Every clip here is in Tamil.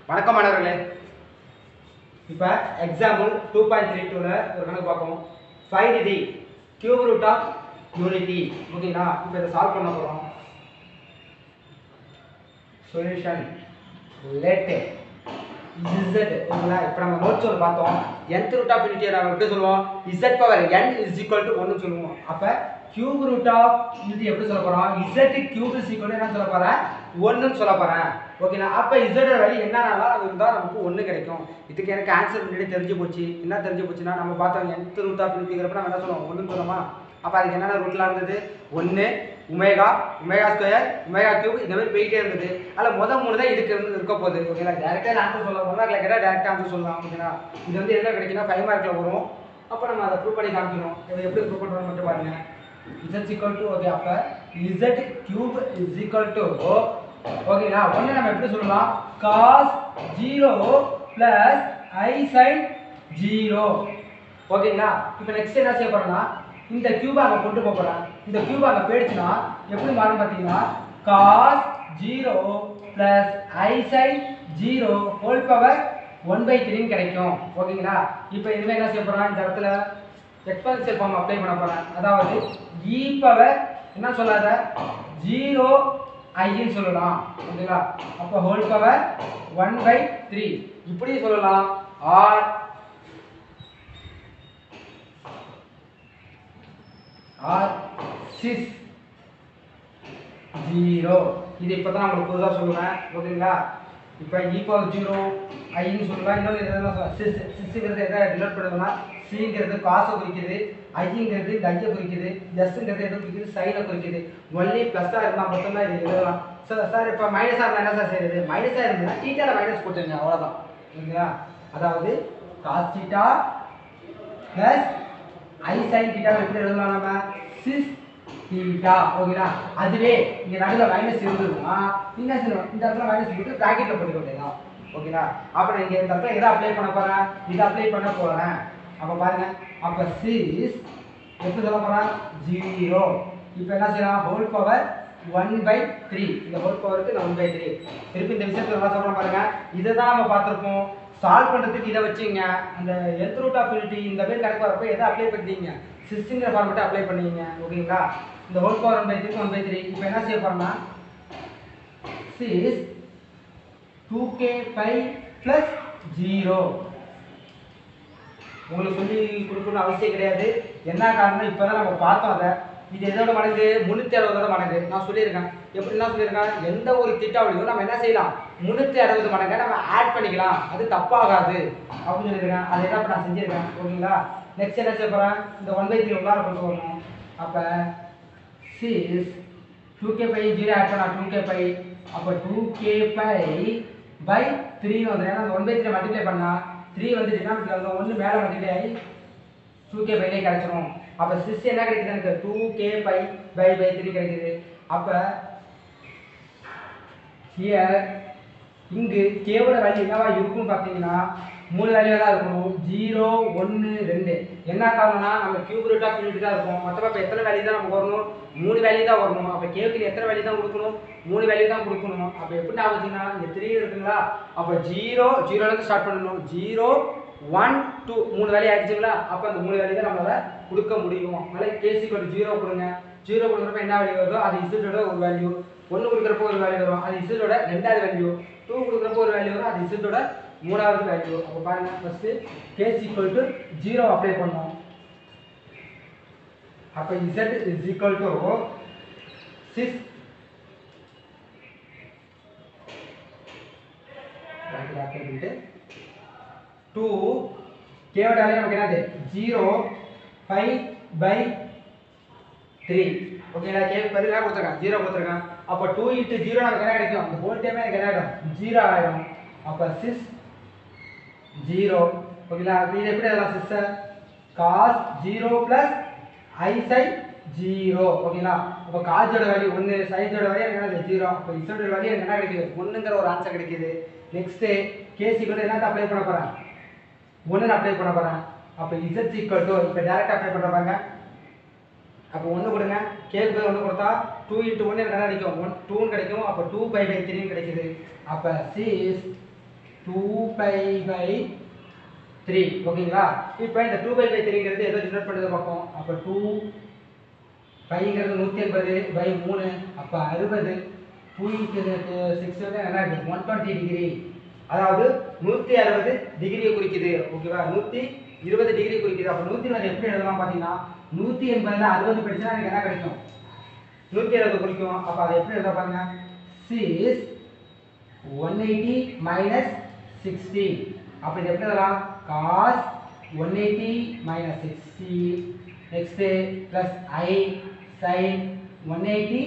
வணக்கம் மாணவர்களே இப்போ எக்ஸாம்பிள் டூ பாயிண்ட் த்ரீ டூவில் ஒரு கணக்கு பார்ப்போம் find the cube root of unity ஓகேங்களா இப்போ இதை சால்வ் பண்ண போகிறோம் சொல்யூஷன் லேட்டு இசட் ஓகேங்களா இப்போ நம்ம நோட்ஸ் ஒன்று பார்த்தோம் nth ரூட் ஆஃப் யூனிட்டியை நம்ம எப்படி சொல்லுவோம் Z power n is equal to ஒன்று சொல்லுவோம் அப்போ கியூப் ரூட் ஆஃப் யூனிட்டி எப்படி சொல்ல போகிறோம் இசட் கியூப் இஸ் ஈக்குவல் என்ன சொல்ல போகிறேன் ஒன்றுன்னு சொல்ல போகிறேன் ஓகேங்களா அப்போ இசட் வழி என்னன்னாலும் அது இருந்தால் நமக்கு ஒன்று கிடைக்கும் இதுக்கு எனக்கு ஆன்சர் முன்னாடி தெரிஞ்சு போச்சு என்ன தெரிஞ்சு போச்சுன்னா நம்ம பார்த்தோம் nth ரூட் ஆஃப் யூனிட்டிங்கிறப்ப நம்ம என்ன சொல்லுவோம் ஒன்றுன்னு சொல்லுமா அப்போ அதுக்கு என்னென்ன ரூட்லாம் இருந்தது ஒன்று உமேகா உமேகா ஸ்கொயர் உமேகா கியூப் இந்த மாதிரி போயிட்டே இருந்தது அதில் முத மூணு தான் இதுக்கு இருந்து இருக்க போகுது ஓகேங்களா டேரெக்டாக ஆன்சர் சொல்லலாம் ஒன் மார்க்கில் கேட்டால் டேரெக்டாக ஆன்சர் சொல்லலாம் ஓகேங்களா இது வந்து எதில் கிடைக்குன்னா ஃபைவ் மார்க்கில் வரும் அப்போ நம்ம அதை ப்ரூவ் பண்ணி காமிக்கணும் இதை எப்படி ப்ரூவ் பண்ணுறோம்னு மட்டும் பாருங்க இசட் ஈக்குவல் டு ஓகே அப்போ Z cube is equal to ஓகேங்களா ஒன்று நம்ம எப்படி சொல்லலாம் cos zero plus i sine zero ஓகேங்களா இப்போ நெக்ஸ்ட் என்ன செய்ய போறோம்னா இந்த கியூபை அங்கே கொண்டு போக போறேன் இந்த கியூப் அங்கே போயிடுச்சுன்னா எப்படி மாறும் பார்த்தீங்கன்னா cos zero plus i sine zero whole power one by த்ரீன்னு கிடைக்கும் ஓகேங்களா இப்போ இனிமேல் என்ன செய்ய போறோம் இந்த இடத்துல எக்ஸ்பென்சிவல் ஃபார்ம் அப்ளை பண்ண போறேன் அதாவது இ பவர் என்ன சொல்லாத ஜீரோ ஐன்னு சொல்லலாம் ஓகேங்களா அப்போ whole power one by three இப்படி சொல்லலாம் ஆர் ஆர் சிக்ஸ் ஜீரோ இது இப்போ தான் உங்களுக்கு புதுசாக சொல்லுவேன் ஓகேங்களா இப்போ ஈக்குவல் ஜீரோ ஐன்னு சொல்லுவேன் இன்னொன்று எதாவது சொல்லுவேன் சிஸ் சிஸ்ஸுங்கிறது எதை ரிலேட் பண்ணுதுன்னா சிங்கிறது காசை குறிக்குது ஐங்கிறது இந்த ஐயை குறிக்குது எஸ்ங்கிறது எதை குறிக்குது சைனை குறிக்குது ஒன்லி ப்ளஸ்ஸாக இருந்தால் மட்டும்தான் இது எழுதலாம் சார் சார் இப்போ மைனஸாக இருந்தால் என்ன சார் செய்யுது மைனஸாக இருந்ததுன்னா டீட்டாவில் மைனஸ் போட்டுருங்க அவ்வளோதான் ஓகேங்களா அதாவது cos theta plus i sine theta எப்படி எழுதலாம் நம்ம சிஸ் தீட்டா ஓகேங்களா அதுவே இங்க நடுவில் மைனஸ் இருந்ததுன்னா என்ன செய்யணும் இந்த இடத்துல மைனஸ் போட்டு ப்ராக்கெட்ல போட்டுக்க வேண்டியதான் ஓகேங்களா அப்ப நான் இங்க இந்த இடத்துல எதை அப்ளை பண்ண போறேன் இதை அப்ளை பண்ண போறேன் அப்ப பாருங்க அப்ப சிஸ் எப்படி சொல்ல போறேன் ஜீரோ இப்போ என்ன செய்யலாம் whole power one by three இந்த ஹோல் பவருக்கு நான் ஒன் பை த்ரீ திருப்பி இந்த விஷயத்துல என்ன சொல்றேன் பாருங்க இதை தான் நம்ம பார்த்துருப்போம் சால்வ் பண்ணுறதுக்கு இதை வச்சுங்க அந்த எர்த் ரூட் ஆஃப் யூனிட்டி இந்த மாதிரி கணக்கு வரப்போ எதை அப்ளை பண்ணிட்டீங்க சிக்ஸ்டிங்கிற ஃபார்மெட்டை அப்ளை பண்ணீங்க ஓகேங்களா இந்த whole power one by three one by three இப்போ என்ன செய்ய போறோம்னா six two K five plus zero உங்களுக்கு சொல்லி கொடுக்கணும்னு அவசியம் கிடையாது என்ன காரணம் இப்போ தான் நம்ம பார்த்தோம் அதை இது எதோட மடங்கு முந்நூற்றி அறுபதோட மடங்கு நான் சொல்லியிருக்கேன் எப்படி என்ன சொல்லியிருக்கேன் எந்த ஒரு திட்டாவளியும் நம்ம என்ன செய்யலாம் முந்நூற்றி அறுபது மடங்கை நம்ம ஆட் பண்ணிக்கலாம் அது தப்பாகாது அப்படின்னு சொல்லியிருக்கேன் அதை தான் இப்போ நான் செஞ்சுருக்கேன் ஓகேங்களா நெக்ஸ்ட் என்ன செய்ய போகிறேன் இந்த ஒன் பை த்ரீ உள்ளார கொண்டு வரணும் அப்போ six two K pi zero add பண்ணா டூ கே பை அப்போ டூ கே பை பை த்ரீன்னு வந்து ஏன்னா ஒன் பை த்ரீ மல்டிப்ளை பண்ணா த்ரீ வந்து டினாமினேட்டர் வந்து ஒன்று மேலே மல்டிப்ளை ஆகி டூ கே பைலே கிடச்சிரும் அப்போ சிக்ஸ் என்ன கிடைக்குது எனக்கு two K pi pi by த்ரீ கிடைக்குது அப்போ ஹியர் இங்கு கேவோட வேல்யூ என்னவா இருக்கும்னு பார்த்தீங்கன்னா மூணு வேல்யூ தான் இருக்கணும் ஜீரோ ஒன்று ரெண்டு என்ன காரணம்னா நம்ம கியூப் ரூட் ஆஃப் யூனிட் தான் இருக்கும் மொத்தமாக இப்போ எத்தனை வேல்யூ தான் நமக்கு வரணும் மூணு வேல்யூ தான் வரணும் அப்போ கேவுக்கு எத்தனை வேல்யூ தான் கொடுக்கணும் மூணு வேல்யூ தான் கொடுக்கணும் அப்போ எப்படி ஆகுதுன்னா இந்த த்ரீ இருக்குங்களா அப்போ ஜீரோ ஜீரோலேருந்து ஸ்டார்ட் பண்ணணும் ஜீரோ ஒன் டூ மூணு வேல்யூ ஆயிடுச்சுங்களா அப்போ அந்த மூணு வேல்யூ தான் நம்மளால கொடுக்க முடியும் அதனால கேசி கொண்டு ஜீரோ கொடுங்க ஜீரோ கொடுக்குறப்ப என்ன வேல்யூ வருதோ அது இசட்டோட ஒரு வேல்யூ ஒன்று கொடுக்குறப்போ ஒரு வேல்யூ வரும் அது இசட்டோட ரெண்டாவது வேல்யூ டூ கொடுக்குறப்போ ஒரு வேல்யூ வரும் அது இசட்டோட மூணாவது வேல்யூ அப்போ பாருங்க first case equal to zero apply பண்ணோம் அப்போ Z is equal to six apply பண்ணிட்டு டூ கேவோட வேல்யூ நமக்கு என்னது ஜீரோ ஃபைவ் பை த்ரீ ஓகேங்களா கே பதில் என்ன கொடுத்துருக்கான் ஜீரோ கொடுத்துருக்கான் அப்போ டூ இன்ட்டு ஜீரோ நமக்கு என்ன கிடைக்கும் அந்த ஹோல் டைமே எனக்கு என்ன ஆகிடும் ஜீரோ ஆகிடும் அப்போ சிக்ஸ் ஜீரோ ஓகேங்களா இது எப்படி எழுதலாம் சிக்ஸை cos zero plus i sine zero ஓகேங்களா அப்போ காஜோட வேல்யூ ஒன்று சைஸோட வேல்யூ எனக்கு என்ன ஜீரோ அப்போ இசோட வேல்யூ எனக்கு என்ன கிடைக்குது ஒன்றுங்கிற ஒரு ஆன்சர் கிடைக்குது நெக்ஸ்ட்டு கேசி கூட என்ன அப்ளை பண்ண போகிறேன் ஒன்று அப்ளை பண்ண போகிறேன் அப்போ இசட் ஈக்குவல் டு இப்போ டேரெக்டாக அப்ளை பண்ணுற பாருங்க அப்போ ஒன்று கொடுங்க கேக்கு பதில் ஒன்று கொடுத்தா டூ இன்ட்டு ஒன்று எனக்கு என்ன கிடைக்கும் ஒன் டூன்னு கிடைக்கும் அப்போ டூ பை பை த்ரீன்னு கிடைக்குது அப்போ cis two pi by three ஓகேங்களா இப்போ இந்த டூ பை பை த்ரீங்கிறது ஏதோ ஜெனரேட் பண்ணுறது பார்ப்போம் அப்போ டூ பைங்கிறது நூற்றி எண்பது பை மூணு அப்போ அறுபது டூ சிக்ஸ் வந்து என்ன இருக்குது ஒன் டுவெண்ட்டி டிகிரி அதாவது நூற்றி அறுபது டிகிரியை குறிக்குது ஓகேவா நூற்றி இருபது டிகிரி குறிக்குது அப்போ நூற்றி இருபது எப்படி எழுதலாம் பார்த்தீங்கன்னா நூற்றி எண்பதில் அறுபது படிச்சா எனக்கு என்ன கிடைக்கும் நூற்றி அறுபது குறிக்கும் அப்போ அதை எப்படி எழுத பாருங்க cis one eighty minus sixty அப்போ இது எப்படி எழுதலாம் cos one eighty minus sixty next plus i sine one eighty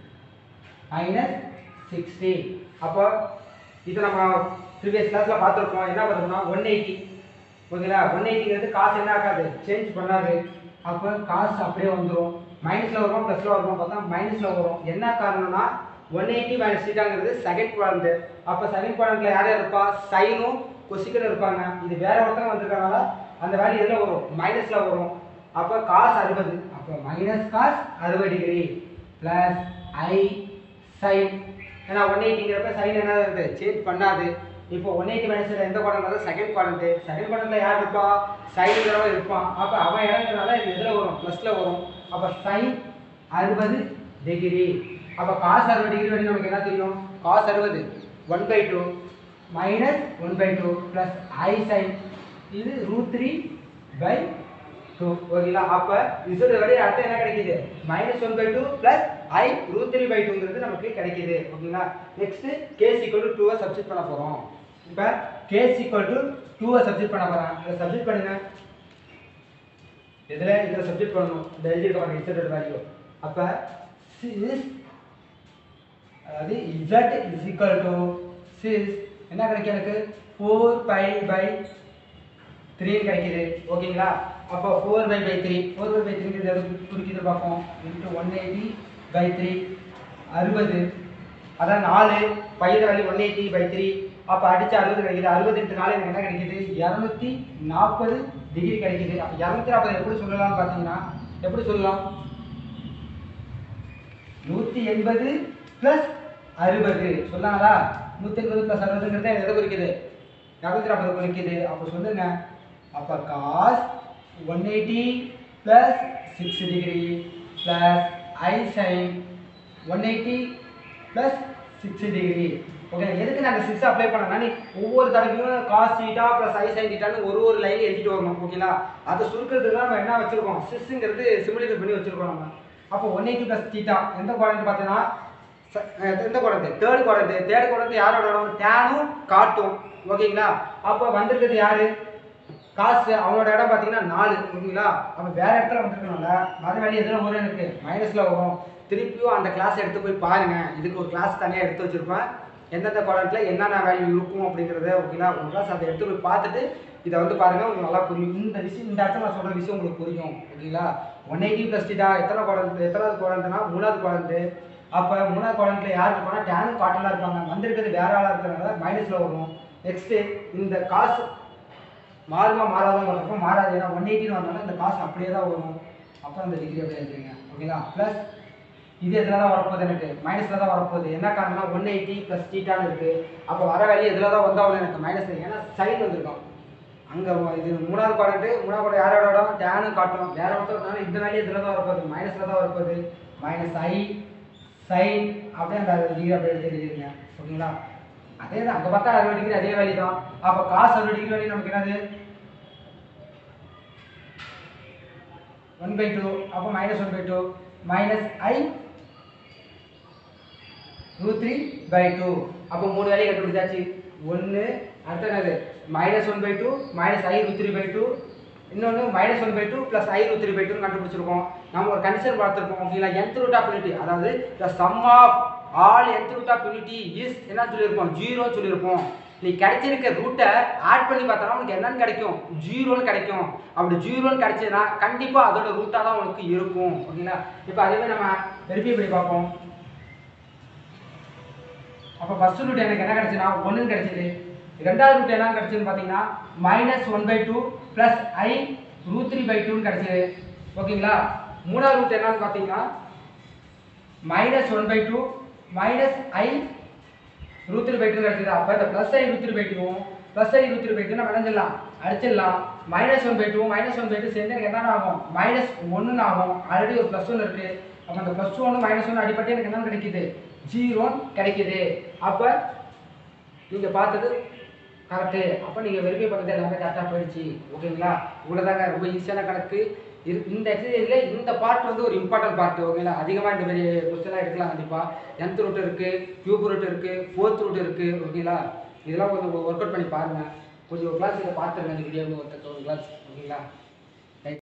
minus sixty அப்போ இது நம்ம ப்ரீவியஸ் கிளாஸில் பார்த்துருக்கோம் என்ன பார்த்தோம்னா ஒன் எயிட்டி ஓகேங்களா ஒன் எயிட்டிங்கிறது காசு என்ன ஆகாது சேஞ்ச் பண்ணாது அப்போ காசு அப்படியே வந்துடும் மைனஸில் வரும் ப்ளஸில் வரும் பார்த்தா மைனஸில் வரும் என்ன காரணம்னா ஒன் எயிட்டி மைனஸ் சீட்டாங்கிறது செகண்ட் குவாரண்ட் அப்போ செகண்ட் குவாரண்ட்டில் யார் யார் இருப்பா சைனும் கொசிக்கனும் இருப்பாங்க இது வேற ஒருத்தங்க வந்திருக்கனால அந்த வேல்யூ எதில் வரும் மைனஸில் வரும் அப்போ காசு அறுபது அப்போ மைனஸ் காஸ் அறுபது டிகிரி ப்ளஸ் ஐ சைன் ஏன்னா ஒன் எயிட்டிங்கிறப்ப சைன் என்ன இருக்குது சேஞ்ச் பண்ணாது இப்போ ஒன் எயிட்டி மைனஸில் எந்த குவாரண்ட் வரும் செகண்ட் குவாரண்ட் செகண்ட் குவாரண்ட்டில் யார் இருப்பா சைனுங்கிறவன் இருப்பான் அப்போ அவன் இறங்குறதுனால இது எதில் வரும் ப்ளஸில் வரும் அப்போ சைன் அறுபது டிகிரி அப்போ காசு அறுபது டிகிரி வரைக்கும் நமக்கு என்ன தெரியும் காசு அறுபது one by two minus one by two plus i sine இது ரூட் த்ரீ பை டூ ஓகேங்களா அப்போ ரிசல்ட் வரை அடுத்து என்ன கிடைக்குது minus one by two plus i root three by டூங்கிறது நமக்கு கிடைக்குது ஓகேங்களா நெக்ஸ்ட் கேஸ் ஈக்குவல் டு டூவை சப்ஸ்டிட் பண்ண போகிறோம் இப்போ கேஸ் ஈக்குவல் டு டூவை சப்ஸ்டிட் பண்ண போகிறேன் இதை சப்ஸ்டிட் பண்ணுங்க இதில் இதில் சப்ஜெக்ட் பண்ணணும் இந்த எழுதியிருக்க பாருங்க இசட் வேல்யூ அப்போ சிஸ் அதாவது Z is equal to cis என்ன கிடைக்கும் எனக்கு ஃபோர் பை பை த்ரீ கிடைக்குது ஓகேங்களா அப்போ four pi by three four pi by த்ரீங்கிறது எது குறிக்குது பார்ப்போம் into one eighty by three அறுபது அதான் நாலு பையன் value one eighty by three அப்போ அடிச்சு அறுபது கிடைக்குது அறுபது இன்ட்டு நாலு எனக்கு என்ன கிடைக்குது இரநூத்தி நாற்பது டிகிரி கிடைக்குது அப்போ இரநூத்தி நாற்பது எப்படி சொல்லலாம்னு பார்த்தீங்கன்னா எப்படி சொல்லலாம் நூற்றி எண்பது ப்ளஸ் அறுபது சொன்னாங்களா நூற்றி எண்பது ப்ளஸ் அறுபதுங்கிறது எதை குறிக்குது இரநூத்தி நாற்பது குறிக்குது அப்போ சொல்லுங்க அப்போ cos one eighty plus six degree plus i sine one eighty plus six degree okay எதுக்கு நாங்கள் சிக்ஸ் அப்ளை பண்ணோம்னா நீ ஒவ்வொரு தடவையும் cos theta plus i sine தீட்டான்னு ஒரு ஒரு லைன் எழுதிட்டு வரணும் ஓகேங்களா அதை சுருக்கிறதுக்கு தான் நம்ம என்ன வச்சிருக்கோம் சிக்ஸுங்கிறது சிமுலேட் பண்ணி வச்சிருக்கோம் நம்ம அப்போ ஒன் எயிட்டி ப்ளஸ் தீட்டா எந்த குவாரண்ட் பார்த்தீங்கன்னா ச- அஹ் எந்த quadrant third quadrant third quadrant யாரோட இடம் டேனும் காட்டும் ஓகேங்களா அப்போ வந்திருக்கிறது யாரு காசு அவனோட இடம் பார்த்தீங்கன்னா நாலு ஓகேங்களா அப்போ வேற இடத்துல வந்திருக்கனால மத வேல்யூ எதில் வரும் எனக்கு மைனஸில் வரும் திருப்பியும் அந்த கிளாஸ் எடுத்து போய் பாருங்க இதுக்கு ஒரு கிளாஸ் தனியாக எடுத்து வச்சிருப்பேன் எந்தெந்த குவாரண்ட்ல என்னென்ன வேல்யூ இருக்கும் அப்படிங்கிறத ஓகேங்களா ஒரு கிளாஸ் அதை எடுத்து போய் பார்த்துட்டு இதை வந்து பாருங்க உங்களுக்கு நல்லா புரியும் இந்த விஷயம் இந்த இடத்துல நான் சொல்ற விஷயம் உங்களுக்கு புரியும் ஓகேங்களா ஒன் எயிட்டி ப்ளஸ் டீட்டா எத்தனை குவாரண்ட் எத்தனாவது குவாரண்ட்னா மூணாவது குவாரண்ட் அப்போ மூணாவது குவாரண்ட்ல யார் இருப்பாங்கன்னா டேனும் காட்டலாக இருப்பாங்க வந்திருக்கிறது வேற ஆளாக இருக்கிறனால மைனஸில் வரும் நெக்ஸ்ட்டு இந்த காசு மாறுமா மாறாதான் இருக்கும் மாறாது ஏன்னா ஒன் எயிட்டின்னு வந்தாலும் இந்த காசு அப்படியே தான் வரும் அப்புறம் இந்த டிகிரி அப்படியே எழுதுறீங்க ஓகேங்களா ப்ளஸ் இது எதில் தான் வரப்போகுது எனக்கு மைனஸில் தான் வரப்போகுது என்ன காரணம்னா ஒன் எயிட்டி ப்ளஸ் டீட்டான்னு இருக்குது அப்போ வர வேல்யூ எதில் தான் வந்தாலும் எனக்கு மைனஸ் ஏன்னா சைன் வந்திருக்கும் அங்கே இது மூணாவது குவாரண்ட் மூணாவது குவாரண்ட் யாரோட இடம் டேனும் காட்டும் வேற ஒருத்தர் இந்த வேல்யூ இதில் தான் வரப்போகுது மைனஸில் தான் வரப்போகுது மைனஸ் ஐ சைன் அப்படியே அந்த டிகிரி அப்படியே எடுத்து எழுதிருங்க ஓகேங்களா அதே தான் அங்கே பார்த்தா அறுபது டிகிரி அதே வேல்யூ தான் அப்போ காசு அறுபது டிகிரி வேல்யூ நமக்கு என்னது ஒன் பை டூ அப்போ minus one by two minus i root three by two அப்போ மூணு வேலையை கண்டுபிடிச்சாச்சு ஒன்று அடுத்த என்னது minus one by two minus i root three by two இன்னொன்று minus one by two plus i root three by two கண்டுபிடிச்சிருக்கோம் நம்ம ஒரு கண்டிஷன் பார்த்துருப்போம் ஓகேங்களா nth ரூட் ஆஃப் யூனிட்டி அதாவது the sum of all nth root of unity is என்ன சொல்லியிருப்போம் ஜீரோ சொல்லியிருப்போம் நீ கிடைச்சிருக்க ரூட்டை ஆட் பண்ணி பார்த்தனா உனக்கு என்னன்னு கிடைக்கும் ஜீரோன்னு கிடைக்கும் அப்படி ஜீரோன்னு கிடைச்சதுன்னா கண்டிப்பாக அதோட ரூட்டாக தான் உனக்கு இருக்கும் ஓகேங்களா இப்போ அதுவே நம்ம வெரிஃபை பண்ணி பார்ப்போம் அப்போ ஃபர்ஸ்ட் ரூட் எனக்கு என்ன கிடைச்சுன்னா ஒன்று கிடைச்சது ரெண்டாவது ரூட் என்ன கிடைச்சதுன்னு பார்த்தீங்கன்னா minus one by two plus i root three by டூன்னு கிடைச்சது ஓகேங்களா மூணாவது ரூட் என்னன்னு பார்த்தீங்கன்னா minus one by two minus i root three by two கிடைச்சது அப்போ இந்த plus i root three by டூவும் plus i root three by two நம்ம நினைச்சிடலாம் அடிச்சிடலாம் minus one by two minus one by two சேர்ந்து எனக்கு என்ன ஆகும் மைனஸ் ஒன்றுன்னு ஆகும் ஆல்ரெடி ஒரு ப்ளஸ் ஒன்று இருக்குது அப்போ அந்த ப்ளஸ் ஒன்று மைனஸ் ஒன்று அடிப்பட்டு எனக்கு என்ன கிடைக்குது ஜீரோன்னு கிடைக்குது அப்போ நீங்கள் பார்த்தது கரெக்டு அப்போ நீங்கள் வெரிஃபை பண்ணது எல்லாமே கரெக்டாக போயிடுச்சு ஓகேங்களா இவ்வளோ தாங்க ரொம்ப ஈஸியான கணக்கு இது இந்த எக்ஸசைஸில் இந்த பார்ட் வந்து ஒரு இம்பார்ட்டன்ட் பார்ட் ஓகேங்களா அதிகமாக இந்த மாதிரி கொஸ்டின்லாம் எடுக்கலாம் கண்டிப்பாக nth ரூட் இருக்குது கியூப் ரூட் இருக்குது ஃபோர்த் ரூட் இருக்குது ஓகேங்களா இதெல்லாம் கொஞ்சம் ஒர்க் அவுட் பண்ணி பாருங்கள் கொஞ்சம் ஒரு கிளாஸ் இதை பார்த்துருங்க இந்த வீடியோ ஒருத்தர் ஒரு கிளாஸ் ஓகேங்களா